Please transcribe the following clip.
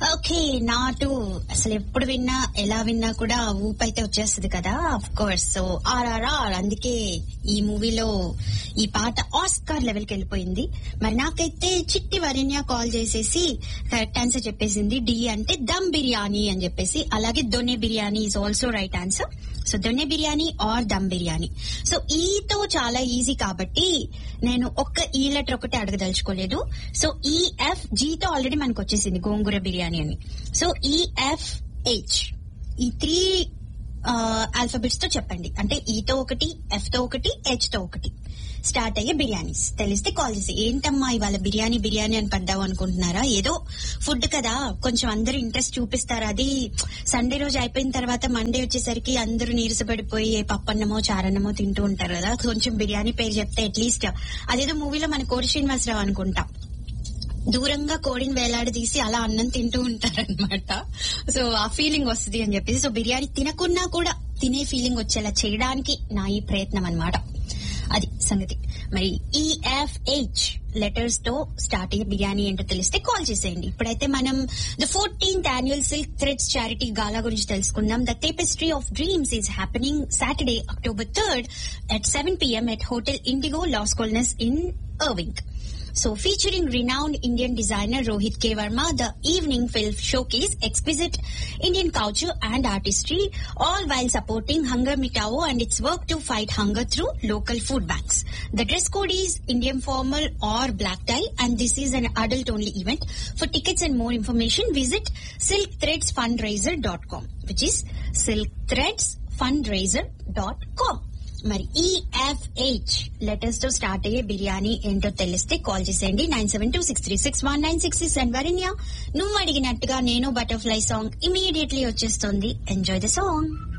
Okay నాటు అసలు ఎప్పుడు విన్నా ఎలా విన్నా కూడా ఊపు అయితే వచ్చేస్తుంది కదా అఫ్ కోర్స్ సో ఆర్ఆర్ఆర్ అందుకే ఈ మూవీలో ఈ పాట ఆస్కార్ లెవెల్ కి వెళ్ళిపోయింది మరి నాకైతే చిట్టి వరణ్య కాల్ చేసేసి కరెక్ట్ ఆన్సర్ చెప్పేసింది డి అంటే దమ్ బిర్యానీ అని చెప్పేసి అలాగే donne biryani is also right answer so donne biryani or dum biryani so ఈతో చాలా ఈజీ కాబట్టి నేను ఒక్క ఈ లెటర్ ఒకటి అడగదలుచుకోలేదు సో ఈఎఫ్ జీతో ఆల్రెడీ మనకు వచ్చేసింది గోంగూర బిర్యానీ అని so E F H E three alphabets తో చెప్పండి అంటే ఈతో ఒకటి ఎఫ్ తో ఒకటి హెచ్ తో ఒకటి స్టార్ట్ అయ్యే బిర్యానీస్ తెలిస్తే కాల్ చేసి ఏంటమ్మా ఇవాళ బిర్యానీ బిర్యానీ అని పడ్డావు అనుకుంటున్నారా ఏదో ఫుడ్ కదా కొంచెం అందరూ ఇంట్రెస్ట్ చూపిస్తారు అది సండే రోజు అయిపోయిన తర్వాత మండే వచ్చేసరికి అందరూ నీరసపడిపోయి ఏ పప్పన్నమో చారన్నమో తింటూ ఉంటారు కదా కొంచెం బిర్యానీ పేరు చెప్తే అట్లీస్ట్ అదేదో మూవీలో మన కోడి శ్రీనివాసరావు అనుకుంటా దూరంగా కోడిని వేలాడదీసి అలా అన్నం తింటూ ఉంటారనమాట సో ఆ ఫీలింగ్ వస్తుంది అని చెప్పేసి సో బిర్యానీ తినకున్నా కూడా తినే ఫీలింగ్ వచ్చేలా చేయడానికి నా ఈ ప్రయత్నం అన్నమాట అది సంగతి మరి ఈఎఫ్హెచ్ లెటర్స్ తో స్టార్ట్ అయ్యే బిర్యానీ ఏంటో తెలిస్తే కాల్ చేసేయండి ఇప్పుడైతే మనం the fourteenth annual silk threads charity gala గురించి తెలుసుకుందాం the tapestry of dreams is happening Saturday October third at seven PM at hotel Indigo Las Colinas in Irving So, featuring renowned Indian designer Rohit K. Verma, the evening will showcase exquisite Indian culture and artistry, all while supporting Hunger Mitao and its work to fight hunger through local food banks. The dress code is Indian formal or black tie, and this is an adult-only event. For tickets and more information, visit silkthreadsfundraiser.com, which is silkthreadsfundraiser.com. మరి ఈఎఫ్హెచ్ letters తో start అయ్యే బిర్యానీ ఏంటో తెలిస్తే call చేసేయండి nine seven two six three six one nine six six and Varinya నువ్వు అడిగినట్టుగా నేను butterfly song immediately వచ్చేస్తుంది ఎంజాయ్ ద సాంగ్